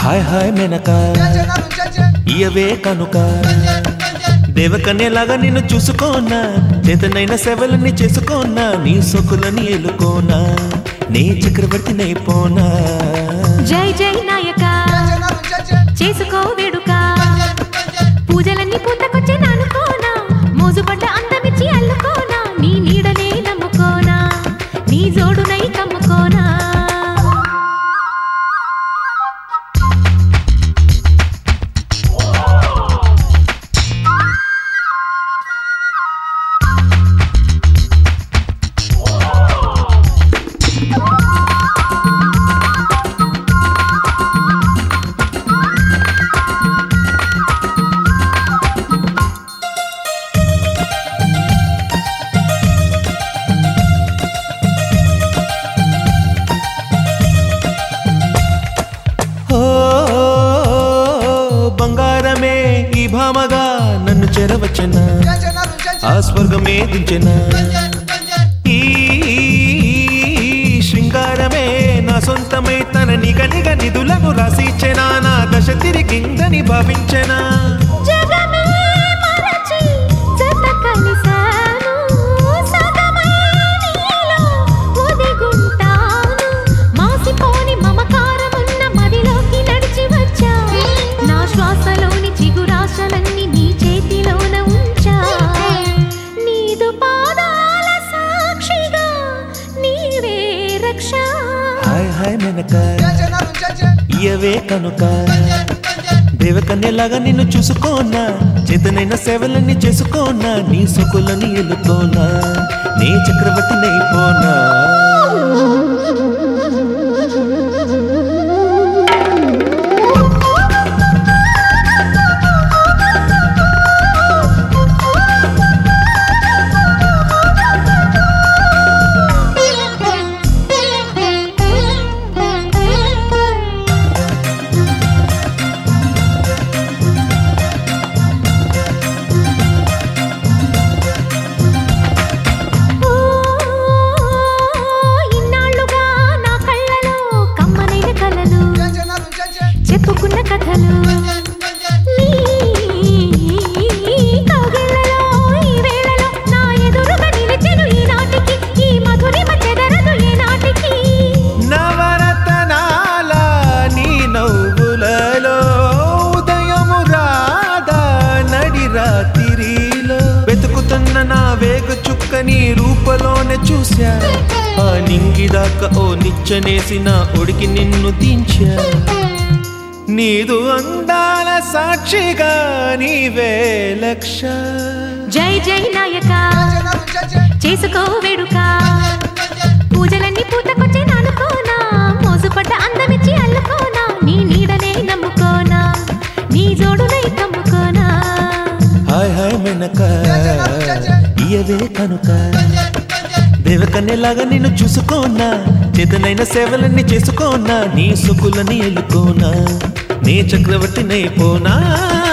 hi hi మెనక ఇయవే కనుక దేవకన్యలాగా నిన్ను చూసుకోనా చేతనైన సేవలన్నీ చేసుకోనా నీ సొక్కులని ఎలుకోనా నీ చక్రవర్తినైపోనా జై జై నాయక చేసుకో వేడుక పూజలన్నీ పూతకొచ్చే నానుకోనా మోజుపడ్డ అందమిచ్చి అల్లుకోనా నీ నీడనే నమ్ముకోనా నీ జోడునై కమ్ముకోనా ఓ బంగారమే ఈ భామగా నన్ను చేరవచ్చనా ఆ స్వర్గమే దించెనా ఈ శృంగారమే నా సొంతమై తన నిగ నిగ నిధులను రాసిచ్చెనా నా దశ తిరిగిందని భావించెనా జగమే మరచి జత కలిసాను సగమై నీలో ఒదిగుంటాను మాసిపోని మమకారమున్న మదిలోకి నడిచి వచ్చా నా శ్వాసలోని చిగురాశలన్నీ నీ చేతిలోన ఉంచా నీదు పాదాల సాక్షిగా నీవే రక్ష హాయ్ హాయ్ మెనక ఇయవే కనుక దేవకన్యలాగా నిన్ను చూసుకోనా చేతనైన సేవలన్నీ చేసుకోనా నీ సొకులని ఎలుకోనా నీ చక్రవర్తినైపోనా ఓ ఇన్నాళ్ళుగా నా కళ్ళలో కమ్మనైన కలలు చెప్పుకున్న కథలు నీ కౌగిళ్ళలో ఈ వేళలో నా ఎదురుగా నిలిచెను ఈనాటికి ఈ మధురిమ చెదరదు ఈనాటికి నవరతనాల నీ నవ్వులలో ఉదయము రాదా నడి రాత్రిలో వెతుకుతున్న నా వేగ చుక్క నీ రూపలోనే చూశా ఆ నింగిదాకా ఓ నిచ్చనేసిన ఒడికి నిన్ను దించా నీదు అందాల సాక్షిగా నీవే లక్ష జై జై నాయక చేసుకో వేడుక పూజలన్నీ పూతకొచ్చే నానుకోనా మోసుపడ్డ అందమిచ్చి అల్లుకోనా నీ నీడనే నమ్ముకోనా నీ జోడునై కమ్ముకోనా హాయ్ హాయ్ మెనక ఇయవే కనుక దేవకన్యలాగా నిన్ను చూసుకోనా చేతనైన సేవలన్నీ చేసుకోనా నీ సుకులని ఎలుకోనా నీ చక్రవర్తినైపోనా